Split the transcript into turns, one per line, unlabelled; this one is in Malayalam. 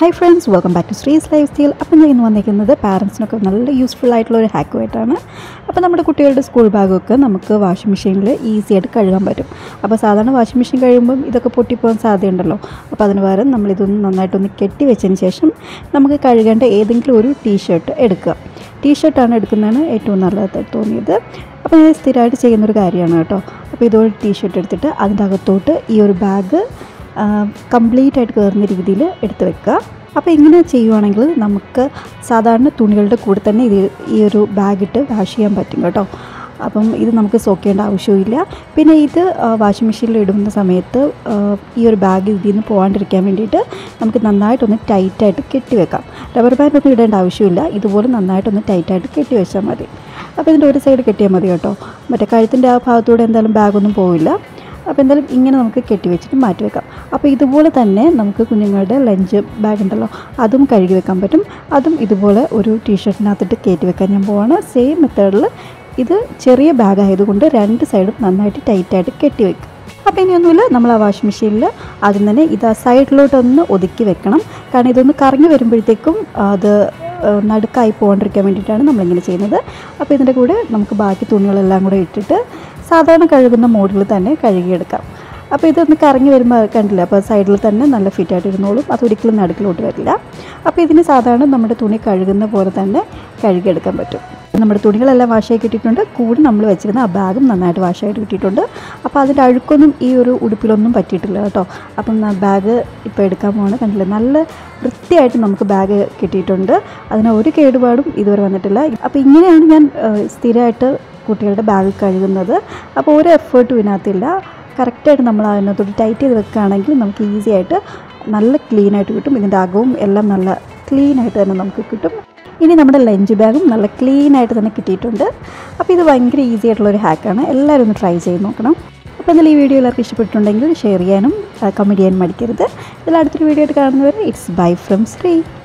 hi friends welcome back to Sree's lifestyle അപ്പോൾ ഞാൻ ഇന്ന് വന്നിരിക്കുന്നത് പാരൻസിനൊക്കെ നല്ല യൂസ്ഫുൾ ആയിട്ടുള്ള ഒരു ഹാക്കുമായിട്ടാണ് അപ്പോൾ നമ്മുടെ കുട്ടികളുടെ സ്കൂൾ ബാഗൊക്കെ നമുക്ക് വാഷിംഗ് മെഷീനിൽ ഈസി ആയിട്ട് കഴുകാൻ പറ്റും അപ്പോൾ സാധാരണ വാഷിംഗ് മെഷീൻ കഴിയുമ്പം ഇതൊക്കെ പൊട്ടിപ്പോകാൻ സാധ്യതയുണ്ടല്ലോ അപ്പോൾ അതിന് പകരം നമ്മളിതൊന്ന് നന്നായിട്ടൊന്ന് കെട്ടി വെച്ചതിന് ശേഷം നമുക്ക് കഴുകേണ്ട ഏതെങ്കിലും ഒരു ടീഷർട്ട് എടുക്കുക ടീഷർട്ടാണ് എടുക്കുന്നതാണ് ഏറ്റവും നല്ലതായിട്ട് തോന്നിയത് അപ്പോൾ ഞാൻ സ്ഥിരമായിട്ട് ചെയ്യുന്നൊരു കാര്യമാണ് കേട്ടോ അപ്പോൾ ഇതൊരു ടീഷർട്ട് എടുത്തിട്ട് അതിൻ്റെ അകത്തോട്ട് ഈ ഒരു ബാഗ് കംപ്ലീറ്റ് ആയിട്ട് കയറുന്ന രീതിയിൽ എടുത്ത് വെക്കുക അപ്പോൾ ഇങ്ങനെ ചെയ്യുവാണെങ്കിൽ നമുക്ക് സാധാരണ തുണികളുടെ കൂടെ തന്നെ ഇത് ഈ ഒരു ബാഗിട്ട് വാഷ് ചെയ്യാൻ പറ്റും കേട്ടോ അപ്പം ഇത് നമുക്ക് സോക്കേണ്ട ആവശ്യമില്ല പിന്നെ ഇത് വാഷിംഗ് മെഷീനിൽ ഇടുന്ന സമയത്ത് ആ, ഈ ഒരു ബാഗ് ഇതിൽ നിന്ന് പോകാണ്ടിരിക്കാൻ വേണ്ടിയിട്ട് നമുക്ക് നന്നായിട്ടൊന്ന് ടൈറ്റായിട്ട് കെട്ടി വെക്കാം റബ്ബർ ബാൻഡ് ഒന്നും ഇടേണ്ട ആവശ്യമില്ല ഇതുപോലെ നന്നായിട്ടൊന്ന് ടൈറ്റായിട്ട് കെട്ടി വെച്ചാൽ മതി അപ്പോൾ ഇതിൻ്റെ ഒരു സൈഡ് കെട്ടിയാൽ മതി കേട്ടോ മറ്റേ കഴുത്തിൻ്റെ ആ ഭാഗത്തൂടെ എന്തായാലും ബാഗൊന്നും പോവില്ല അപ്പോൾ എന്തായാലും ഇങ്ങനെ നമുക്ക് കെട്ടി വെച്ചിട്ട് മാറ്റി വെക്കാം അപ്പോൾ ഇതുപോലെ തന്നെ നമുക്ക് കുഞ്ഞുങ്ങളുടെ ലഞ്ച് ബാഗ് ഉണ്ടല്ലോ അതും കഴുകി വെക്കാൻ പറ്റും അതും ഇതുപോലെ ഒരു ടീഷർട്ടിനകത്തിട്ട് കയറ്റി വെക്കാൻ ഞാൻ പോവാണ് സെയിം മെത്തേഡിൽ ഇത് ചെറിയ ബാഗ് ആയതുകൊണ്ട് രണ്ട് സൈഡും നന്നായിട്ട് ടൈറ്റായിട്ട് കെട്ടി വെക്കും അപ്പോൾ ഇനിയൊന്നുമില്ല നമ്മൾ ആ വാഷിംഗ് മെഷീനിൽ ആദ്യം തന്നെ ഇത് ആ സൈഡിലോട്ടൊന്ന് ഒതുക്കി വെക്കണം കാരണം ഇതൊന്ന് കറങ്ങി വരുമ്പോഴത്തേക്കും അത് ഏഹ്, നടുക്കായി പോകാണ്ടിരിക്കാൻ വേണ്ടിയിട്ടാണ് നമ്മളിങ്ങനെ ചെയ്യുന്നത് അപ്പോൾ ഇതിൻ്റെ കൂടെ നമുക്ക് ബാക്കി തുണികളെല്ലാം കൂടെ ഇട്ടിട്ട് സാധാരണ കഴുകുന്ന മോഡിൽ തന്നെ കഴുകിയെടുക്കാം അപ്പോൾ ഇതൊന്ന് കറങ്ങി വരുമ്പോൾ കണ്ടില്ല അപ്പോൾ സൈഡിൽ തന്നെ നല്ല ഫിറ്റായിട്ട് ഇരുന്നോളും അതൊരിക്കലും നടുക്കിലോട്ട് വരില്ല അപ്പോൾ ഇതിന് സാധാരണ നമ്മുടെ തുണി കഴുകുന്ന പോലെ തന്നെ കഴുകിയെടുക്കാൻ പറ്റും നമ്മുടെ തുണികളെല്ലാം വാഷായി കിട്ടിയിട്ടുണ്ട് കൂടി നമ്മൾ വെച്ചിരുന്ന ആ ബാഗും നന്നായിട്ട് വാഷായിട്ട് കിട്ടിയിട്ടുണ്ട് അപ്പോൾ അതിൻ്റെ അഴുക്കൊന്നും ഈ ഒരു ഉടുപ്പിലൊന്നും പറ്റിയിട്ടില്ല കേട്ടോ അപ്പം ബാഗ് ഇപ്പോൾ എടുക്കാൻ പോവാണ് കണ്ടില്ല നല്ല വൃത്തിയായിട്ട് നമുക്ക് ബാഗ് കിട്ടിയിട്ടുണ്ട് അതിന് ഒരു കേടുപാടും ഇതുവരെ വന്നിട്ടില്ല അപ്പോൾ ഇങ്ങനെയാണ് ഞാൻ ഏഹ്, സ്ഥിരമായിട്ട് കുട്ടികളുടെ ബാഗ് കഴുകുന്നത് അപ്പോൾ ഒരു എഫേർട്ടും ഇതിനകത്തില്ല കറക്റ്റായിട്ട് നമ്മൾ അതിനകത്തോട്ട് ടൈറ്റ് ചെയ്ത് വെക്കുകയാണെങ്കിൽ നമുക്ക് ഈസി ആയിട്ട് നല്ല ക്ലീൻ ആയിട്ട് കിട്ടും ഇതിൻ്റെ അകവും എല്ലാം നല്ല ക്ലീൻ ആയിട്ട് തന്നെ നമുക്ക് കിട്ടും ഇനി നമ്മുടെ ലഞ്ച് ബാഗും നല്ല ക്ലീൻ ആയിട്ട് തന്നെ കിട്ടിയിട്ടുണ്ട് അപ്പോൾ ഇത് ഭയങ്കര ഈസി ആയിട്ടുള്ളൊരു ഹാക്കാണ് എല്ലാവരും ഒന്ന് ട്രൈ ചെയ്ത് നോക്കണം അപ്പോൾ എന്നാൽ ഈ വീഡിയോ എല്ലാവർക്കും ഇഷ്ടപ്പെട്ടിട്ടുണ്ടെങ്കിൽ ഷെയർ ചെയ്യാനും കമൻറ്റ് ചെയ്യാനും മടിക്കരുത് ഇതിൽ അടുത്തൊരു വീഡിയോ ആയിട്ട് കാണുന്നവരെ ഇറ്റ്സ് ബൈ ഫ്രം ശ്രീ